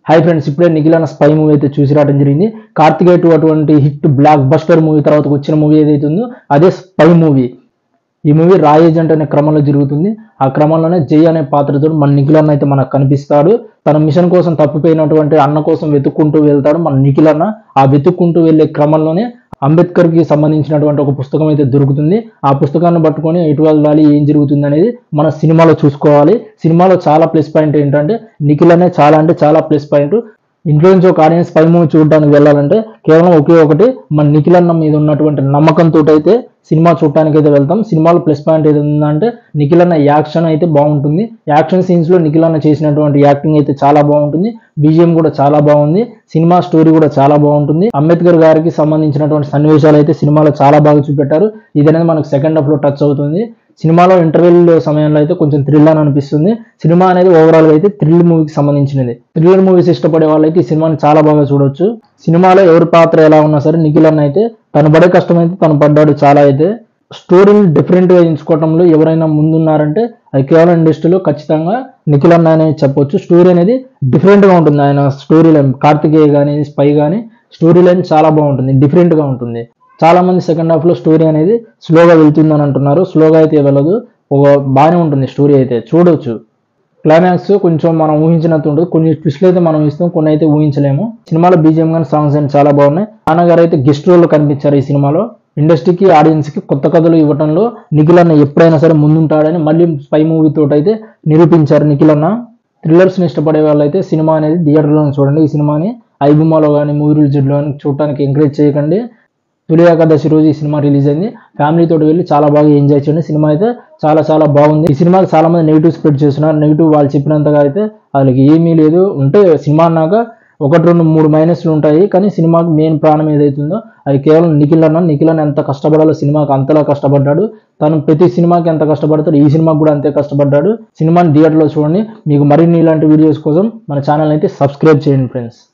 hi friends ఇప్పుడే నిఖిల్ అన్న spy movie అయితే చూసి రావడం జరిగింది కార్తికేయ టూ అటువంటి హిట్ బ్లాక్ బస్టర్ మూవీ తర్వాత వచ్చిన మూవీ ఏదైతే ఉందో అదే స్పై మూవీ ఈ మూవీ రాయ్ ఏజెంట్ అనే క్రమంలో జరుగుతుంది ఆ క్రమంలోనే జై అనే పాత్రతో మన నిఖిల్ అన్న అయితే మనకు కనిపిస్తాడు తన మిషన్ కోసం తప్పిపోయినటువంటి అన్న కోసం వెతుక్కుంటూ వెళ్తాడు మన నిఖిల్ అన్న ఆ వెతుక్కుంటూ వెళ్ళే క్రమంలోనే అంబేద్కర్ కి సంబంధించినటువంటి ఒక పుస్తకం అయితే దొరుకుతుంది ఆ పుస్తకాన్ని పట్టుకొని ఎటు వెళ్ళాలి ఏం జరుగుతుంది అనేది మన సినిమాలో చూసుకోవాలి సినిమాలో చాలా ప్లస్ పాయింట్ ఏంటంటే నిఖిల్ అనే చాలా అంటే చాలా ప్లస్ పాయింట్ ఇంట్లో నుంచి ఒక ఆడియన్స్ పై మూవీ చూడడానికి వెళ్ళాలంటే కేవలం ఒకే ఒకటి మన నిఖిల్ అన్న మీద ఉన్నటువంటి నమ్మకంతో అయితే సినిమా చూడటానికి అయితే వెళ్తాం సినిమాలో ప్లస్ పాయింట్ ఏది ఉందంటే నిఖిల్ అన్న యాక్షన్ అయితే బాగుంటుంది యాక్షన్ సీన్స్ లో నిఖిల్ అన్న చేసినటువంటి యాక్టింగ్ అయితే చాలా బాగుంటుంది బీజిఎం కూడా చాలా బాగుంది సినిమా స్టోరీ కూడా చాలా బాగుంటుంది అంబేద్కర్ గారికి సంబంధించినటువంటి సన్నివేశాలు అయితే సినిమాలో చాలా బాగా చూపెట్టారు ఇది అనేది మనకు సెకండ్ హాఫ్ లో టచ్ అవుతుంది సినిమాలో ఇంటర్వెల్ సమయంలో అయితే కొంచెం థ్రిల్ అని అనిపిస్తుంది సినిమా అనేది ఓవరాల్ గా అయితే థ్రిల్ మూవీకి సంబంధించినది థ్రిల్లర్ మూవీస్ ఇష్టపడే వాళ్ళైతే ఈ సినిమాని చాలా బాగా చూడొచ్చు సినిమాలో ఎవరి పాత్ర ఎలా ఉన్నా సరే నిఖిల్ అన్న అయితే తను పడే కష్టం అయితే తను పడ్డాడు చాలా అయితే స్టోరీని డిఫరెంట్ గా ఎంచుకోవడంలో ఎవరైనా ముందున్నారంటే అది కేవలం ఇండస్ట్రీలో ఖచ్చితంగా నిఖిల్ అన్న అనేది చెప్పొచ్చు స్టోరీ అనేది డిఫరెంట్ గా ఉంటుంది ఆయన స్టోరీ లైన్ కార్తికేయ కానీ స్పై కానీ స్టోరీ లైన్ చాలా బాగుంటుంది డిఫరెంట్ గా ఉంటుంది చాలా మంది సెకండ్ హాఫ్ లో స్టోరీ అనేది స్లోగా వెళ్తుందని అంటున్నారు స్లోగా అయితే వెళ్ళదు ఒక బాగానే ఉంటుంది స్టోరీ అయితే చూడొచ్చు క్లైమాక్స్ కొంచెం మనం ఊహించినట్టు ఉంటుంది కొన్ని ట్విస్ట్లు అయితే మనం ఇస్తాం కొన్ని అయితే ఊహించలేము సినిమాలో బీజిఎం కానీ సాంగ్స్ అని చాలా బాగున్నాయి నాన్నగారు అయితే గెస్ట్ రోల్ కనిపించారు ఈ సినిమాలో ఇండస్ట్రీకి ఆడియన్స్ కి కొత్త కథలు ఇవ్వడంలో నిఖిల్ అన్న ఎప్పుడైనా సరే ముందుంటాడని మళ్ళీ స్పై మూవీ తోటి అయితే నిరూపించారు నిఖిల్ అన్న థ్రిల్లర్స్ ని ఇష్టపడే వాళ్ళైతే సినిమా అనేది థియేటర్లో చూడండి ఈ సినిమాని ఐబుమాలో కానీ మూవీ రిలీజ్లో కానీ చూడటానికి ఎంకరేజ్ చేయకండి తొలి ఏకాదశి రోజు ఈ సినిమా రిలీజ్ అయింది ఫ్యామిలీ తోటి వెళ్ళి చాలా బాగా ఎంజాయ్ చేయండి సినిమా అయితే చాలా చాలా బాగుంది ఈ సినిమాకి చాలా మంది నెగిటివ్ స్ప్రెడ్ చేస్తున్నారు నెగిటివ్ వాళ్ళు చెప్పినంతగా అయితే వాళ్ళకి ఏమీ లేదు ఉంటే సినిమా అన్నాక ఒకటి రెండు మూడు మైనస్లు ఉంటాయి కానీ సినిమాకి మెయిన్ ప్రాణం ఏదైతుందో అది కేవలం నిఖిల్ అన్న నిఖిల్ అన్న ఎంత కష్టపడాలో సినిమాకి అంతలా కష్టపడ్డాడు తను ప్రతి సినిమాకి ఎంత కష్టపడతాడు ఈ సినిమాకి కూడా అంతే కష్టపడ్డాడు సినిమాని థియేటర్లో చూడండి మీకు మరిన్ని ఇలాంటి వీడియోస్ కోసం మన ఛానల్ అయితే సబ్స్క్రైబ్ చేయండి ఫ్రెండ్స్